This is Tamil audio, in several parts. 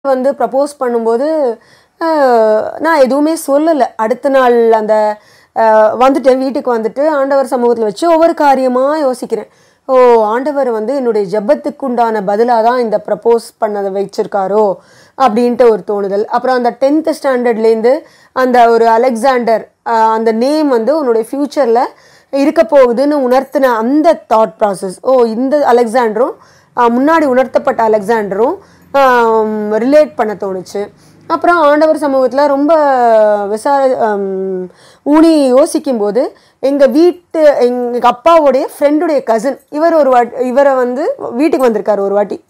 வந்து ப்ரப்போஸ் பண்ணும்போது அஹ், நான் எதுவுமே சொல்லலை அடுத்த நாள் அந்த அஹ், வந்துட்டேன் வீட்டுக்கு வந்துட்டு ஆண்டவர் சமூகத்தில் வச்சு ஒவ்வொரு காரியமாக யோசிக்கிறேன் ஓ ஆண்டவர் வந்து என்னுடைய ஜெபத்துக்கு உண்டான பதிலாக தான் இந்த ப்ரப்போஸ் பண்ணதை வச்சிருக்காரோ அப்படின்ட்டு ஒரு தோணுதல் அப்புறம் அந்த டென்த்து ஸ்டாண்டர்ட்லேருந்து அந்த ஒரு அலெக்சாண்டர் அஹ், அந்த நேம் வந்து உன்னுடைய ஃப்யூச்சரில் இருக்க போகுதுன்னு உணர்த்தின அந்த தாட் ப்ராசஸ் ஓ இந்த அலெக்சாண்டரும் ஆஹ் முன்னாடி உணர்த்தப்பட்ட அலெக்சாண்டரும் ரிலேட் பண்ண தோணுச்சு அப்புறம் ஆண்டவர் சமூகத்தில் ரொம்ப விசார ஆம், ஊனி யோசிக்கும்போது எங்கள் வீட்டு எங்கள் அப்பாவுடைய ஃப்ரெண்டுடைய கசின் இவர் ஒரு வாட்டி இவரை வந்து வீட்டுக்கு வந்திருக்காரு ஒரு வாட்டி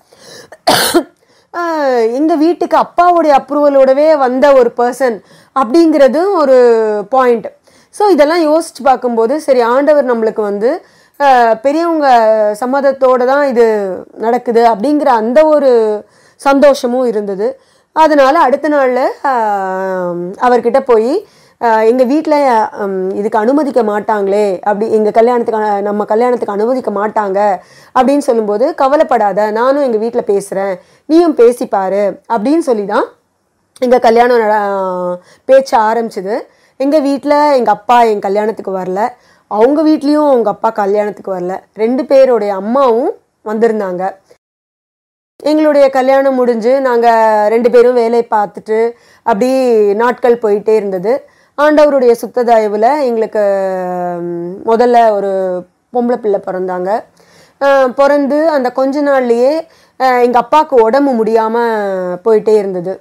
எங்கள் வீட்டுக்கு அப்பாவுடைய அப்ரூவலோடவே வந்த ஒரு பர்சன் அப்படிங்கிறதும் ஒரு பாயிண்ட் ஸோ இதெல்லாம் யோசிச்சு பார்க்கும்போது சரி ஆண்டவர் நம்மளுக்கு வந்து அஹ், பெரியவங்க சம்மதத்தோடு தான் இது நடக்குது அப்படிங்கிற அந்த ஒரு சந்தோஷமும் இருந்தது அதனால அடுத்த நாளில் அவர்கிட்ட போய் எங்கள் வீட்டில் இதுக்கு அனுமதிக்க மாட்டாங்களே அப்படி எங்கள் கல்யாணத்துக்கு அ- நம்ம கல்யாணத்துக்கு அனுமதிக்க மாட்டாங்க அப்படின்னு சொல்லும்போது கவலைப்படாத நானும் எங்கள் வீட்டில் பேசுகிறேன் நீயும் பேசிப்பாரு அப்படின்னு சொல்லி தான் எங்கள் கல்யாணம் நட- பேச்சு ஆரம்பிச்சது எங்கள் வீட்டில் எங்கள் அப்பா என் கல்யாணத்துக்கு வரல அவங்க வீட்லேயும் அவங்க அப்பா கல்யாணத்துக்கு வரல ரெண்டு பேருடைய அம்மாவும் வந்திருந்தாங்க எங்களுடைய கல்யாணம் முடிஞ்சு நாங்கள் ரெண்டு பேரும் வேலை பார்த்துட்டு அப்படி நாட்கள் போயிட்டே இருந்தது ஆண்டவருடைய சுத்த தயவில் எங்களுக்கு ம், முதல்ல ஒரு பொம்பளை பிள்ளை பிறந்தாங்க அஹ், பிறந்து அந்த கொஞ்ச நாள்லயே எங்கள் அப்பாவுக்கு உடம்பு முடியாமல் போயிட்டே இருந்தது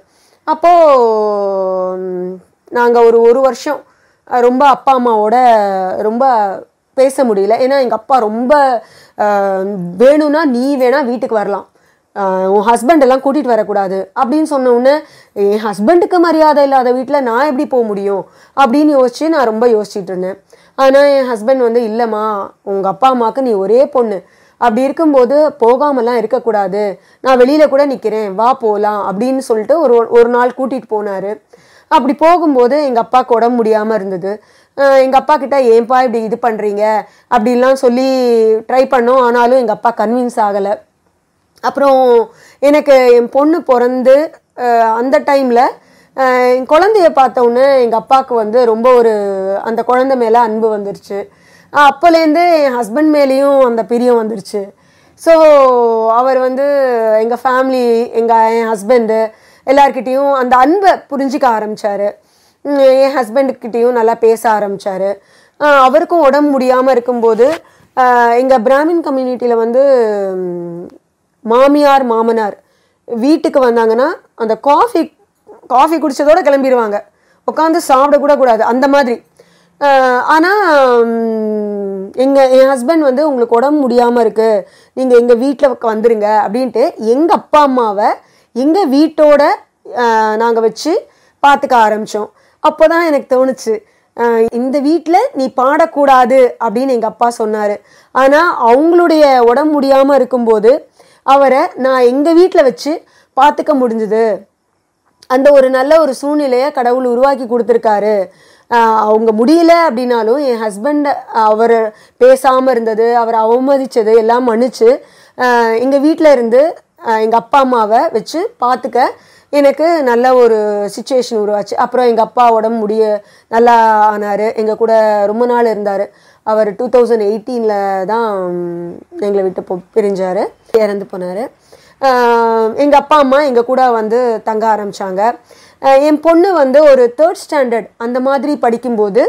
அப்போது நாங்கள் ஒரு ஒரு வருஷம் அஹ், ரொம்ப அப்பா அம்மாவோட ரொம்ப பேச முடியல ஏன்னா எங்கள் அப்பா ரொம்ப அஹ், வேணும்னா நீ வேணா வீட்டுக்கு வரலாம் ஆஹ் உன் ஹஸ்பண்ட் எல்லாம் கூட்டிகிட்டு வரக்கூடாது அப்படின்னு சொன்ன உடனே என் ஹஸ்பண்டுக்கு மரியாதை இல்லாத வீட்டில் நான் எப்படி போக முடியும் அப்படின்னு யோசிச்சு நான் ரொம்ப யோசிச்சுட்டு இருந்தேன் ஆனால் என் ஹஸ்பண்ட் வந்து இல்லைம்மா உங்கள் அப்பா அம்மாவுக்கு நீ ஒரே பொண்ணு அப்படி இருக்கும்போது போகாமலாம் இருக்கக்கூடாது நான் வெளியில் கூட நிற்கிறேன் வா போகலாம் அப்படின்னு சொல்லிட்டு ஒரு ஒரு நாள் கூட்டிகிட்டு போனார் அப்படி போகும்போது எங்கள் அப்பாவுக்கு உடம்பு முடியாமல் இருந்தது எங்கள் அப்பா கிட்ட ஏன்பா இப்படி இது பண்ணுறீங்க அப்படின்லாம் சொல்லி ட்ரை பண்ணோம் ஆனாலும் எங்கள் அப்பா கன்வின்ஸ் ஆகலை அப்புறம் எனக்கு என் பொண்ணு பிறந்து அஹ், அந்த டைமில் என் குழந்தைய பார்த்த உடனே எங்கள் அப்பாவுக்கு வந்து ரொம்ப ஒரு அந்த குழந்தை மேலே அன்பு வந்துருச்சு அஹ், அப்போலேருந்து என் ஹஸ்பண்ட் மேலேயும் அந்த பிரியம் வந்துருச்சு ஸோ அவர் வந்து எங்கள் ஃபேமிலி எங்கள் என் ஹஸ்பண்டு எல்லார்கிட்டேயும் அந்த அன்பை புரிஞ்சிக்க ஆரம்பித்தார் என் ஹஸ்பண்டுக்கிட்டேயும் நல்லா பேச ஆரம்பித்தார் அவருக்கும் உடம்பு முடியாமல் இருக்கும்போது எங்கள் பிராமின் கம்யூனிட்டியில் வந்து ம், மாமியார் மாமனார் வீட்டுக்கு வந்தாங்கன்னா அந்த காஃபி காஃபி குடிச்சதோட கிளம்பிடுவாங்க உட்காந்து சாப்பிட கூட கூடாது அந்த மாதிரி ஆனால் எங்கள் என் ஹஸ்பண்ட் வந்து உங்களுக்கு உடம்பு முடியாமல் இருக்குது நீங்கள் எங்கள் வீட்டில் வந்துருங்க அப்படின்ட்டு எங்கள் அப்பா அம்மாவை எங்கள் வீட்டோட நாங்கள் வச்சு பார்த்துக்க ஆரம்பித்தோம் அப்போ தான் எனக்கு தோணுச்சு அஹ் இந்த வீட்டில் நீ பாடக்கூடாது அப்படின்னு எங்கள் அப்பா சொன்னார் ஆனால் அவங்களுடைய உடம்பு முடியாமல் இருக்கும்போது அவரை நான் எங்கள் வீட்டில் வச்சு பார்த்துக்க முடிஞ்சுது அந்த ஒரு நல்ல ஒரு சூழ்நிலையை கடவுள் உருவாக்கி கொடுத்துருக்காரு ஆஹ் அவங்க முடியல அப்படின்னாலும் என் ஹஸ்பண்ட் அவர் பேசாமல் இருந்தது அவர் அவமதிச்சது எல்லாம் மன்னிச்சு எங்கள் வீட்டில் இருந்து எங்கள் அப்பா அம்மாவை வச்சு பார்த்துக்க எனக்கு நல்ல ஒரு சுச்சுவேஷன் உருவாச்சு அப்புறம் எங்கள் அப்பா உடம்பு முடிய நல்லா ஆனார் எங்கள் கூட ரொம்ப நாள் இருந்தார் அவர் டூ தௌசண்ட் எயிட்டீனில் தான் எங்களை விட்டு போ பிரிஞ்சார் இறந்து போனார் எங்கள் அப்பா அம்மா எங்கள் கூட வந்து தங்க ஆரம்பித்தாங்க என் பொண்ணு வந்து ஒரு தேர்ட் ஸ்டாண்டர்ட் அந்த மாதிரி படிக்கும்போது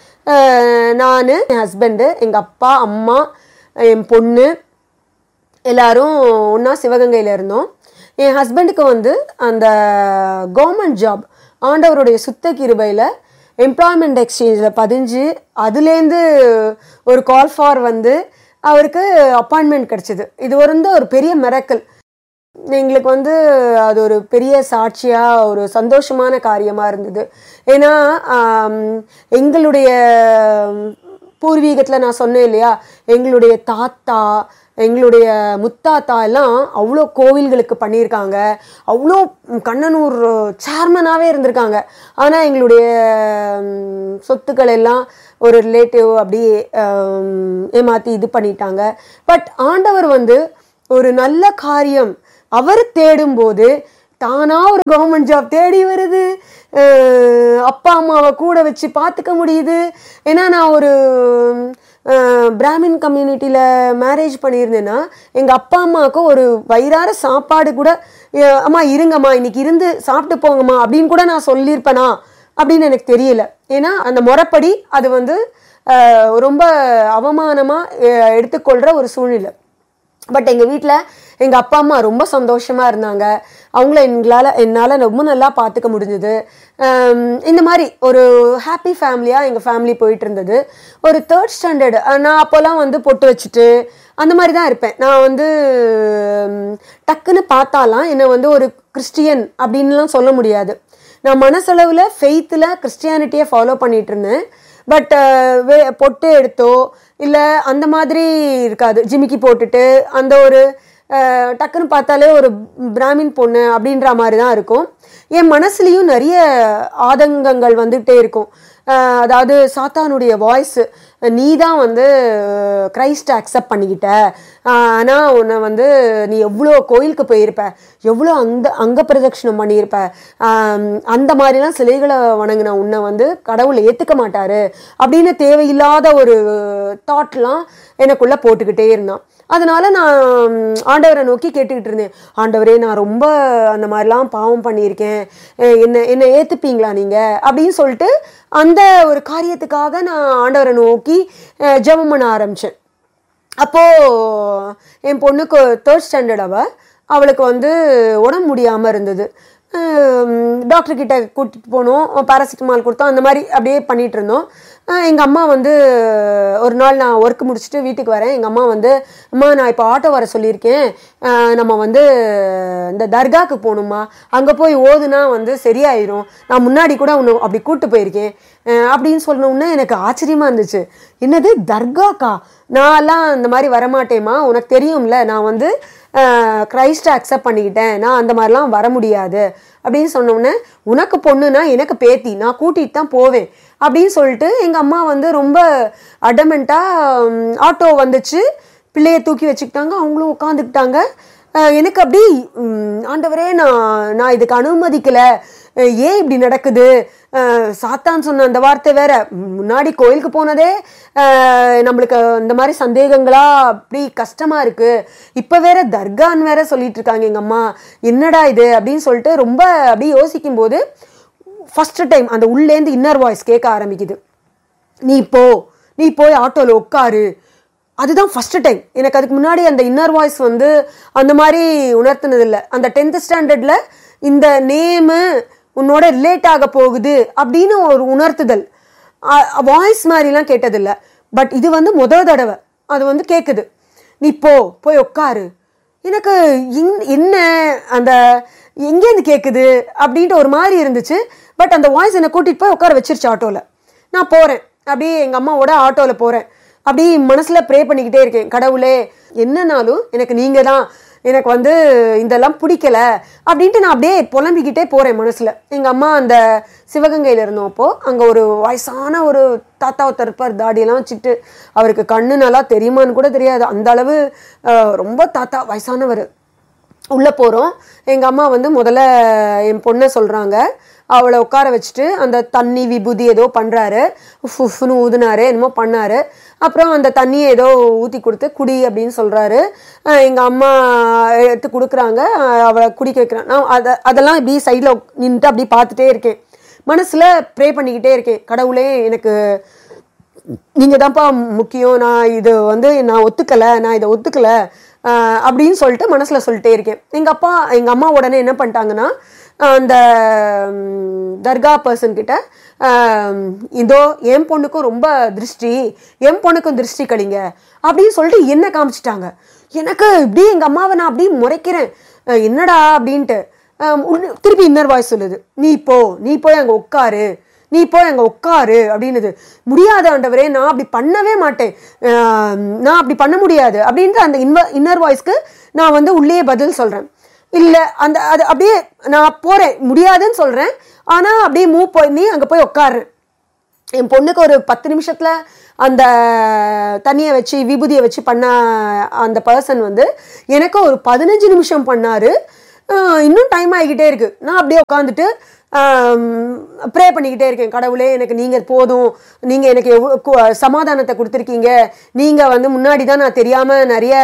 நான் என் ஹஸ்பண்டு எங்கள் அப்பா அம்மா என் பொண்ணு எல்லாரும் ஒன்றா சிவகங்கையில் இருந்தோம் என் ஹஸ்பண்டுக்கு வந்து அந்த கவர்மெண்ட் ஜாப் ஆண்டவருடைய சுத்த கிருபையில் எம்ப்ளாய்மெண்ட் எக்ஸ்சேஞ்சில் பதிஞ்சு அதுலேருந்து ஒரு கால் ஃபார் வந்து அவருக்கு அப்பாயின்மெண்ட் கிடச்சிது இது வந்து ஒரு பெரிய மிரக்கல் எங்களுக்கு வந்து அது ஒரு பெரிய சாட்சியாக ஒரு சந்தோஷமான காரியமாக இருந்தது ஏன்னா ஆம், எங்களுடைய பூர்வீகத்தில் நான் சொன்னேன் இல்லையா எங்களுடைய தாத்தா எங்களுடைய முத்தாத்தா எல்லாம் அவ்வளோ கோவில்களுக்கு பண்ணியிருக்காங்க அவ்வளோ கண்ணனூர் சேர்மனாகவே இருந்திருக்காங்க ஆனால் எங்களுடைய ம், சொத்துக்கள் எல்லாம் ஒரு ரிலேட்டிவ் அப்படியே ஏமாற்றி இது பண்ணிட்டாங்க பட் ஆண்டவர் வந்து ஒரு நல்ல காரியம் அவர் தேடும்போது தானா ஒரு கவர்மெண்ட் ஜாப் தேடி வருது அஹ் அப்பா அம்மாவை கூட வச்சு பார்த்துக்க முடியுது ஏன்னா நான் ஒரு அஹ், பிராமின் கம்யூனிட்டியில் மேரேஜ் பண்ணியிருந்தேன்னா எங்கள் அப்பா அம்மாவுக்கு ஒரு வயிறார சாப்பாடு கூட அஹ், அம்மா இருங்கம்மா இன்னைக்கு இருந்து சாப்பிட்டு போங்கம்மா அப்படின்னு கூட நான் சொல்லியிருப்பேனா அப்படின்னு எனக்கு தெரியல ஏன்னா அந்த முறைப்படி அது வந்து அஹ், ரொம்ப அவமானமாக எடுத்துக்கொள்கிற ஒரு சூழ்நிலை பட் எங்கள் வீட்டில் எங்கள் அப்பா அம்மா ரொம்ப சந்தோஷமாக இருந்தாங்க அவங்கள எங்களால் என்னால் ரொம்ப நல்லா பார்த்துக்க முடிஞ்சுது ஆம், இந்த மாதிரி ஒரு ஹாப்பி ஃபேமிலியாக எங்கள் ஃபேமிலி போயிட்டு இருந்தது ஒரு தேர்ட் ஸ்டாண்டர்டு நான் அப்போல்லாம் வந்து பொட்டு வச்சுட்டு அந்த மாதிரி தான் இருப்பேன் நான் வந்து ம், டக்குன்னு பார்த்தாலாம் என்னை வந்து ஒரு கிறிஸ்டியன் அப்படின்லாம் சொல்ல முடியாது நான் மனசளவில் ஃபெய்த்தில் கிறிஸ்டியானிட்டியை ஃபாலோ பண்ணிட்டு இருந்தேன் பட் வே பொட்டு எடுத்தோ இல்லை அந்த மாதிரி இருக்காது ஜிமிக்கி போட்டுட்டு அந்த ஒரு அஹ், டக்குன்னு பார்த்தாலே ஒரு பிராமின் பொண்ணு அப்படின்ற மாதிரி தான் இருக்கும் என் மனசுலேயும் நிறைய ஆதங்கங்கள் வந்துகிட்டே இருக்கும் அஹ், அதாவது சாத்தானுடைய வாய்ஸ் நீ தான் வந்து கிரைஸ்ட் அக்செப்ட் பண்ணிக்கிட்ட ஆனால் உன்னை வந்து நீ எவ்வளோ கோயிலுக்கு போயிருப்ப எவ்வளோ அங்க அங்க பிரதட்சணம் பண்ணியிருப்ப ஆம், அந்த மாதிரிலாம் சிலைகளை வணங்கின உன்னை வந்து கடவுள் ஏற்றுக்க மாட்டாரு அப்படின்னு தேவையில்லாத ஒரு தாட்லாம் எனக்குள்ளே போட்டுக்கிட்டே இருந்தான் அதனால நான் ம், ஆண்டவரை நோக்கி கேட்டுக்கிட்டு இருந்தேன் ஆண்டவரே நான் ரொம்ப அந்த மாதிரிலாம் பாவம் பண்ணியிருக்கேன் அஹ் என்ன என்னை ஏற்றுப்பீங்களா நீங்கள் அப்படின்னு சொல்லிட்டு அந்த ஒரு காரியத்துக்காக நான் ஆண்டவரை நோக்கி அஹ், ஜெபம் பண்ண ஆரம்பித்தேன் அப்போது என் பொண்ணுக்கு தேர்ட் ஸ்டாண்டர்ட் அவ அவளுக்கு வந்து உடம்பு முடியாமல் இருந்தது டாக்டர் கிட்ட கூட்டிட்டு போனோம் பேராசிட்டமால் கொடுத்தோம் அந்த மாதிரி அப்படியே பண்ணிட்டு இருந்தோம் எங்கள் அம்மா வந்து ஒரு நாள் நான் ஒர்க் முடிச்சுட்டு வீட்டுக்கு வரேன் எங்கள் அம்மா வந்து அம்மா நான் இப்போ ஆட்டோ வர சொல்லியிருக்கேன் அஹ் நம்ம வந்து இந்த தர்காக்கு போகணுமா அங்கே போய் ஓதுனா வந்து சரியாயிரும் நான் முன்னாடி கூட உன்னை அப்படி கூட்டு போயிருக்கேன் அஹ் அப்படின்னு சொன்ன உடனே எனக்கு ஆச்சரியமா இருந்துச்சு என்னது தர்காக்கா நான்லாம் இந்த மாதிரி வரமாட்டேம்மா உனக்கு தெரியும்ல நான் வந்து கிரைஸ்ட்டை அக்செப்ட் பண்ணிக்கிட்டேன் நான் அந்த மாதிரிலாம் வர முடியாது அப்படின்னு சொன்ன உடனே உனக்கு பொண்ணுனா எனக்கு பேத்தி நான் கூட்டிகிட்டு தான் போவேன் அப்படின்னு சொல்லிட்டு எங்கள் அம்மா வந்து ரொம்ப அடமெண்ட்டாக ஆட்டோ வந்துச்சு பிள்ளைய தூக்கி வச்சுக்கிட்டாங்க அவங்களும் உட்காந்துக்கிட்டாங்க அஹ் எனக்கு அப்படி ம், ஆண்டவரே நான் நான் இதுக்கு அனுமதிக்கலை அஹ் ஏன் இப்படி நடக்குது அஹ் சாத்தான் சொன்ன அந்த வார்த்தை வேற முன்னாடி கோயிலுக்கு போனதே அஹ் நம்மளுக்கு இந்த மாதிரி சந்தேகங்களா அப்படி கஷ்டமா இருக்கு இப்போ வேற தர்கான்னு வேற சொல்லிட்டு இருக்காங்க எங்க அம்மா என்னடா இது அப்படின்னு சொல்லிட்டு ரொம்ப அப்படி யோசிக்கும் போது ஃபர்ஸ்ட் டைம் அந்த உள்ளேந்து இன்னர் வாய்ஸ் கேட்க ஆரம்பிக்குது நீ போ நீ போய் ஆட்டோவில் உட்காரு அதுதான் ஃபர்ஸ்ட் டைம் எனக்கு அதுக்கு முன்னாடி அந்த இன்னர் வாய்ஸ் வந்து அந்த மாதிரி உணர்த்தினது இல்லை அந்த டென்த் ஸ்டாண்டர்டில் இந்த நேமு உன்னோட ரிலேட் ஆக போகுது அப்படின்னு ஒரு உணர்த்துதல் வாய்ஸ் மாதிரிலாம் கேட்டதில்ல பட் இது வந்து முதல் தடவை அது வந்து கேட்குது நீ போ போய் உட்காரு எனக்கு இன்- என்ன அந்த எங்கேருந்து கேட்குது அப்படின்ட்டு ஒரு மாதிரி இருந்துச்சு பட் அந்த வாய்ஸ் என்னை கூட்டிகிட்டு போய் உட்கார வச்சிருச்சு ஆட்டோவில் நான் போகிறேன் அப்படியே எங்கள் அம்மாவோட ஆட்டோவில் போகிறேன் அப்படியே மனசில் ப்ரே பண்ணிக்கிட்டே இருக்கேன் கடவுளே என்னன்னாலும் எனக்கு நீங்கள் தான் எனக்கு வந்து இதெல்லாம் பிடிக்கல அப்படின்ட்டு நான் அப்படியே புலம்பிக்கிட்டே போகிறேன் மனசில் எங்கள் அம்மா அந்த சிவகங்கையில் இருந்தோம் அப்போது அங்கே ஒரு வயசான ஒரு தாத்தா ஒருத்தர் இருப்பார் தாடியெல்லாம் வச்சுட்டு அவருக்கு கண்ணு நல்லா தெரியுமான்னு கூட தெரியாது அந்த அளவு அஹ், ரொம்ப தாத்தா வயசானவர் உள்ளே போகிறோம் எங்கள் அம்மா வந்து முதல்ல என் பொண்ணை சொல்கிறாங்க அவளை உட்கார வச்சுட்டு அந்த தண்ணி விபூதி ஏதோ பண்ணுறாரு உஃப்னு ஊதுனாரு என்னமோ பண்ணாரு அப்புறம் அந்த தண்ணியை ஏதோ ஊற்றி கொடுத்து குடி அப்படின்னு சொல்கிறாரு எங்கள் அம்மா எடுத்து கொடுக்குறாங்க அஹ் அவளை குடிக்க வைக்கிறான் நான் அதை அதெல்லாம் இப்படி சைடில் நின்றுட்டு அப்படி பார்த்துட்டே இருக்கேன் மனசில் ப்ரே பண்ணிக்கிட்டே இருக்கேன் கடவுளே எனக்கு நீங்கள் தான்ப்பா முக்கியம் நான் இது வந்து நான் ஒத்துக்கலை நான் இதை ஒத்துக்கலை ஆஹ் அப்படின்னு சொல்லிட்டு மனசில் சொல்லிட்டே இருக்கேன் எங்கள் அப்பா எங்கள் அம்மா உடனே என்ன பண்ணிட்டாங்கன்னா அந்த ம், தர்கா பர்சன் கிட்ட ஆம், இதோ என் பொண்ணுக்கும் ரொம்ப திருஷ்டி என் பொண்ணுக்கும் திருஷ்டி கழிங்க அப்படின்னு சொல்லிட்டு என்ன காமிச்சிட்டாங்க எனக்கு இப்படி எங்கள் அம்மாவை நான் அப்படி முறைக்கிறேன் அஹ் என்னடா அப்படின்ட்டு ஆம், உடனே திருப்பி இன்னர் வாய்ஸ் சொல்லுது நீ போ நீ போய் அங்கே உட்காரு நீ போய் அங்கே உட்காரு அப்படின்னுது முடியாது ஆண்டவரே நான் அப்படி பண்ணவே மாட்டேன் ஆஹ் நான் அப்படி பண்ண முடியாது அப்படின்ற அந்த இன்வ இன்னர் வாய்ஸ்க்கு நான் வந்து உள்ளே பதில் சொல்கிறேன் இல்லை அந்த அது அப்படியே நான் போகிறேன் முடியாதுன்னு சொல்கிறேன் ஆனால் அப்படியே மூவ் பண்ணி அங்கே போய் உட்காருறேன் என் பொண்ணுக்கு ஒரு பத்து நிமிஷத்தில் அந்த தண்ணியை வச்சு விபூதியை வச்சு பண்ண அந்த பர்சன் வந்து எனக்கு ஒரு பதினஞ்சு நிமிஷம் பண்ணாரு ஆஹ் இன்னும் டைம் ஆகிக்கிட்டே இருக்கு நான் அப்படியே உட்காந்துட்டு ப்ரே பண்ணிக்கிட்டே இருக்கேன் கடவுளே எனக்கு நீங்கள் போதும் நீங்கள் எனக்கு எவ்வளோ கு- சமாதானத்தை கொடுத்துருக்கீங்க நீங்கள் வந்து முன்னாடி தான் நான் தெரியாமல் நிறைய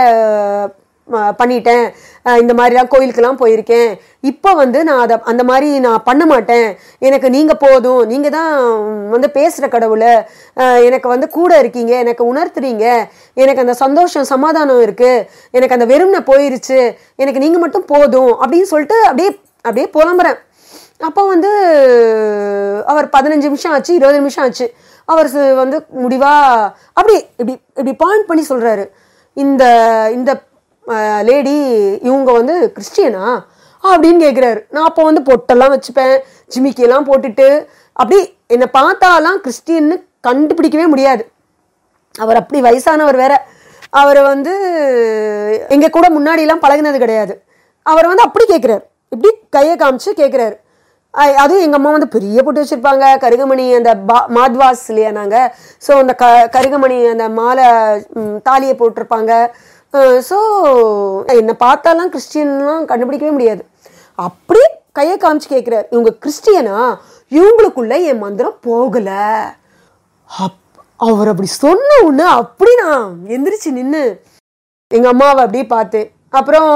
ஆஹ், பண்ணிட்டேன் ஆஹ், இந்த மாதிரிலாம் கோயிலுக்கெல்லாம் போயிருக்கேன் இப்போ வந்து நான் அதை அந்த மாதிரி நான் பண்ண மாட்டேன் எனக்கு நீங்கள் போதும் நீங்கள் தான் வந்து பேசுகிற கடவுளை ஆஹ், எனக்கு வந்து கூட இருக்கீங்க எனக்கு உணர்த்துறீங்க எனக்கு அந்த சந்தோஷம் சமாதானம் இருக்குது எனக்கு அந்த வெறுமை போயிருச்சு எனக்கு நீங்கள் மட்டும் போதும் அப்படின்னு சொல்லிட்டு அப்படியே அப்படியே புலம்புறேன் அப்போ வந்து அவர் பதினஞ்சு நிமிஷம் ஆச்சு இருபது நிமிஷம் ஆச்சு அவர் சு- வந்து முடிவா அப்படி இப்படி இப்படி பாயிண்ட் பண்ணி சொல்றாரு இந்த இந்த லேடி இவங்க வந்து கிறிஸ்டியனா அப்படின்னு கேட்குறாரு நான் அப்போ வந்து பொட்டெல்லாம் வச்சுப்பேன் ஜிமிக்கியெல்லாம் போட்டுட்டு அப்படி என்னை பார்த்தாலாம் கிறிஸ்டியன்னு கண்டுபிடிக்கவே முடியாது அவர் அப்படி வயசானவர் வேற அவர் வந்து எங்க கூட முன்னாடிலாம் பழகுனது கிடையாது அவர் வந்து அப்படி கேட்குறாரு இப்படி கையை காமிச்சு கேட்குறாரு அதுவும் எங்கள் அம்மா வந்து பெரிய போட்டு வச்சுருப்பாங்க கருகமணி அந்த பா மாத்வாஸ் இல்லையா நாங்கள் ஸோ அந்த க கருகமணி அந்த மாலை ம், தாலியை போட்டிருப்பாங்க ஸோ என்னை பார்த்தாலாம் கிறிஸ்டியன்லாம் கண்டுபிடிக்கவே முடியாது அப்படி கையை காமிச்சு கேட்குறாரு இவங்க கிறிஸ்டியனா இவங்களுக்குள்ள என் மந்திரம் போகலை அப் அவர் அப்படி சொன்ன உடனே அப்படி நான் எந்திரிச்சு நின்று எங்கள் அம்மாவை அப்படியே பார்த்தேன் அப்புறம்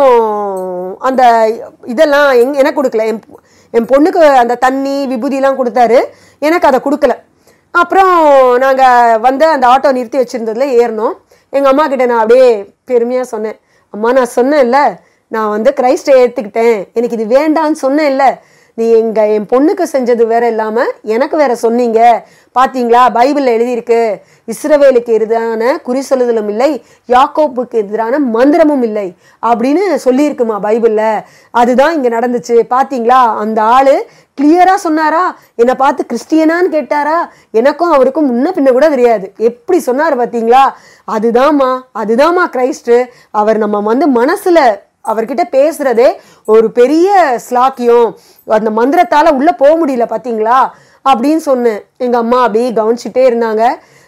அந்த இதெல்லாம் எங் எனக்கு கொடுக்கல என் பொ- என் பொண்ணுக்கு அந்த தண்ணி விபூதிலாம் கொடுத்தாரு எனக்கு அதை கொடுக்கல அப்புறம் நாங்கள் வந்து அந்த ஆட்டோ நிறுத்தி வச்சுருந்ததுல ஏறினோம் எங்கள் அம்மா கிட்ட நான் அப்படியே பெருமையாக சொன்னேன் அம்மா நான் சொன்னேன்ல நான் வந்து கிரைஸ்டை ஏற்றுக்கிட்டேன் எனக்கு இது வேண்டான்னு சொன்னேன்ல நீ எங்க என் பொண்ணுக்கு செஞ்சது வேற இல்லாம எனக்கு வேற சொன்னீங்க பாத்தீங்களா பைபிள்ல எழுதியிருக்கு இஸ்ரவேலுக்கு எதிரான குறி சொல்லுதலும் இல்லை யாக்கோப்புக்கு எதிரான மந்திரமும் இல்லை அப்படின்னு சொல்லியிருக்குமா பைபிள்ல அதுதான் இங்க நடந்துச்சு பாத்தீங்களா அந்த ஆளு கிளியரா சொன்னாரா என்னை பார்த்து கிறிஸ்டியனான்னு கேட்டாரா எனக்கும் அவருக்கும் முன்ன பின்ன கூட தெரியாது எப்படி சொன்னார் பாத்தீங்களா அதுதாம்மா அதுதாம்மா கிரைஸ்ட் அவர் நம்ம வந்து மனசுல அவர்கிட்ட பேசுறதே ஒரு பெரிய ஸ்லாக்கியம் அந்த மந்திரத்தால உள்ள போக முடியல பாத்தீங்களா அப்படின்னு சொன்னேன் எங்க அம்மா அப்படியே கவனிச்சுட்டே இருந்தாங்க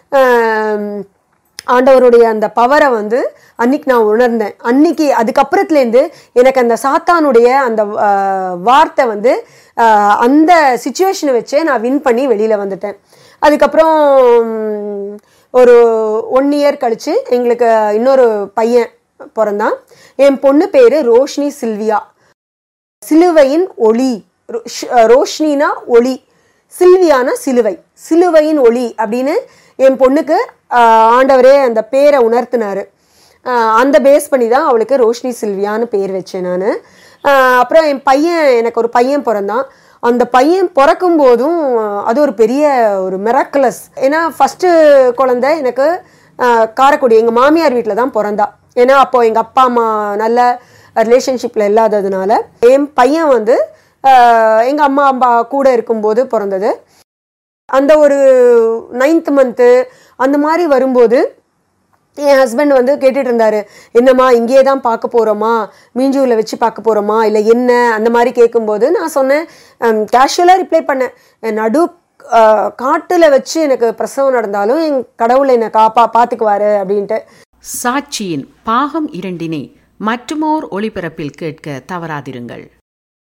ஆம், ஆண்டவருடைய அந்த பவரை வந்து அன்னைக்கு நான் உணர்ந்தேன் அன்னைக்கு அதுக்கப்புறத்துலேருந்து எனக்கு அந்த சாத்தானுடைய அந்த ஆஹ், வார்த்தை வந்து ஆஹ், அந்த சுச்சுவேஷனை வச்சே நான் வின் பண்ணி வெளியில் வந்துட்டேன் அதுக்கப்புறம் உம், ஒரு ஒன் இயர் கழிச்சு எங்களுக்கு இன்னொரு பையன் பிறந்தான் என் பொண்ணு பேரு ரோஷினி சில்வியா சிலுவையின் ஒளி ரோ- ஷ்- ரோஷினினா ஒளி சில்வியானா சிலுவை சிலுவையின் ஒளி அப்படின்னு என் பொண்ணுக்கு ஆஹ், ஆண்டவரே அந்த பேரை உணர்த்தினாரு ஆஹ், அந்த பேஸ் பண்ணி தான் அவளுக்கு ரோஷினி சில்வியான்னு பேர் வச்சேன் நான் அப்புறம் என் பையன் எனக்கு ஒரு பையன் பிறந்தான் அந்த பையன் பிறக்கும் போதும் அது ஒரு பெரிய ஒரு மெராக்குலஸ் ஏன்னா ஃபஸ்ட்டு குழந்தை எனக்கு ஆஹ், காரைக்குடி எங்கள் மாமியார் வீட்டில் தான் பிறந்தா ஏன்னா அப்போ எங்கள் அப்பா அம்மா நல்ல ரிலேஷன்ஷிப்பில் இல்லாததுனால என் பையன் வந்து எங்கள் அம்மா அப்பா கூட இருக்கும்போது பிறந்தது அந்த ஒரு நைன்த் மந்த்து அந்த மாதிரி வரும்போது என் ஹஸ்பண்ட் வந்து கேட்டுட்டு இருந்தாரு என்னம்மா இங்கேயே தான் பார்க்க போகிறோமா மீஞ்சூரில் வச்சு பார்க்க போகிறோமா இல்லை என்ன அந்த மாதிரி கேட்கும்போது நான் சொன்னேன் கேஷுவலாக ரிப்ளை பண்ணேன் என் நடு காட்டில் வச்சு எனக்கு பிரசவம் நடந்தாலும் என் கடவுளை என்னை காப்பா பார்த்துக்குவாரு அப்படின்ட்டு சாட்சியின் பாகம் இரண்டினை மற்றுமோர் ஒளிபரப்பில் கேட்க தவறாதிருங்கள்